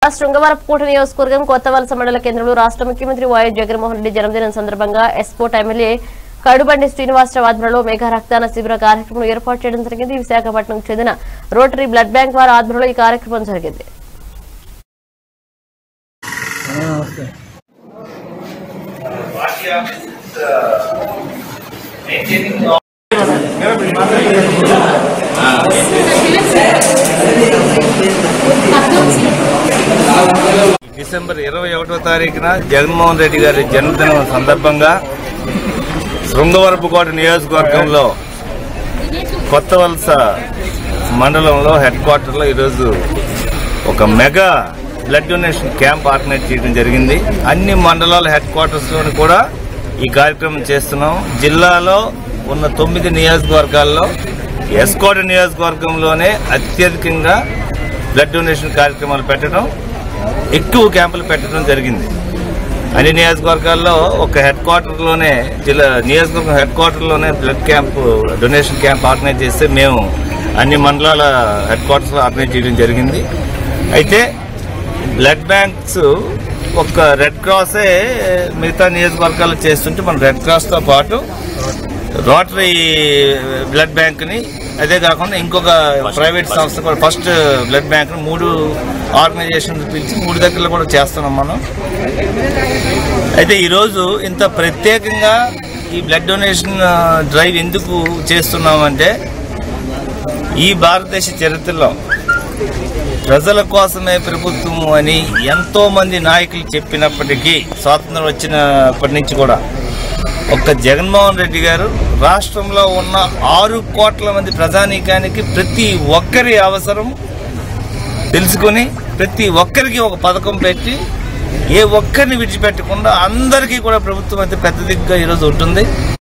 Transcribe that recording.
శృంగవరపుకోట నియోజకవర్గం కొత్త వలస మండల కేంద్రంలో రాష్ట్ర ముఖ్యమంత్రి వైఎస్ జగన్మోహన్ రెడ్డి జన్మదినం సందర్భంగా ఎస్పోర్ట్ ఎమ్మెల్యే కడుబండి శ్రీనివాసరావు ఆధ్వర్యంలో మెగా రక్తదాన శిబిర కార్యక్రమం ఏర్పాటు చేయడం జరిగింది విశాఖపట్నం చెందిన రోటరీ బ్లడ్ బ్యాంక్ వారి ఆధ్వర్యంలో ఈ కార్యక్రమం జరిగింది డిసెంబర్ ఇరవై ఒకటో తారీఖున జగన్మోహన్ రెడ్డి గారి జన్మదినం సందర్భంగా శృంగవరపుకోట నియోజకవర్గంలో కొత్త వలస మండలంలో హెడ్ క్వార్టర్లో ఈరోజు ఒక mega blood donation camp organise చేయడం జరిగింది అన్ని మండలాల హెడ్ క్వార్టర్స్లోని కూడా ఈ కార్యక్రమం చేస్తున్నాం జిల్లాలో ఉన్న తొమ్మిది నియోజకవర్గాల్లో ఎస్కోట నియోజకవర్గంలోనే అత్యధికంగా బ్లడ్ డొనేషన్ కార్యక్రమాలు పెట్టడం ఎక్కువ క్యాంపులు పెట్టడం జరిగింది అన్ని నియోజకవర్గాల్లో ఒక హెడ్ క్వార్టర్లోనే జిల్లా నియోజకవర్గం హెడ్ క్వార్టర్లోనే blood camp donation camp organise చేస్తే మేము అన్ని మండలాల హెడ్ క్వార్టర్స్లో ఆర్గనైజ్ చేయడం జరిగింది అయితే బ్లడ్ బ్యాంక్స్ ఒక రెడ్ క్రాసే మిగతా నియోజకవర్గాలు చేస్తుంటే మన రెడ్ క్రాస్తో పాటు రోటరీ బ్లడ్ బ్యాంక్ని అదే కాకుండా ఇంకొక ప్రైవేట్ సంస్థ కూడా ఫస్ట్ బ్లడ్ బ్యాంక్ మూడు ఆర్గనైజేషన్ పిలిచి మూడు దగ్గరలో కూడా చేస్తున్నాం మనం అయితే ఈరోజు ఇంత ప్రత్యేకంగా ఈ బ్లడ్ డొనేషన్ ఆ, డ్రైవ్ ఎందుకు చేస్తున్నామంటే ఈ భారతదేశ చరిత్రలో ప్రజల కోసమే ప్రభుత్వం అని ఎంతో మంది నాయకులు చెప్పినప్పటికీ స్వాతంత్రం వచ్చినప్పటి నుంచి కూడా ఒక్క జగన్మోహన్ రెడ్డి గారు రాష్ట్రంలో ఉన్న ఆరు కోట్ల మంది ప్రజానీకానికి ప్రతి ఒక్కరి అవసరం తెలుసుకొని ప్రతి ఒక్కరికి ఒక పథకం పెట్టి ఏ ఒక్కరిని విడిచిపెట్టకుండా అందరికీ కూడా ప్రభుత్వం అయితే పెద్ద దిగ్గా ఈరోజు ఉంటుంది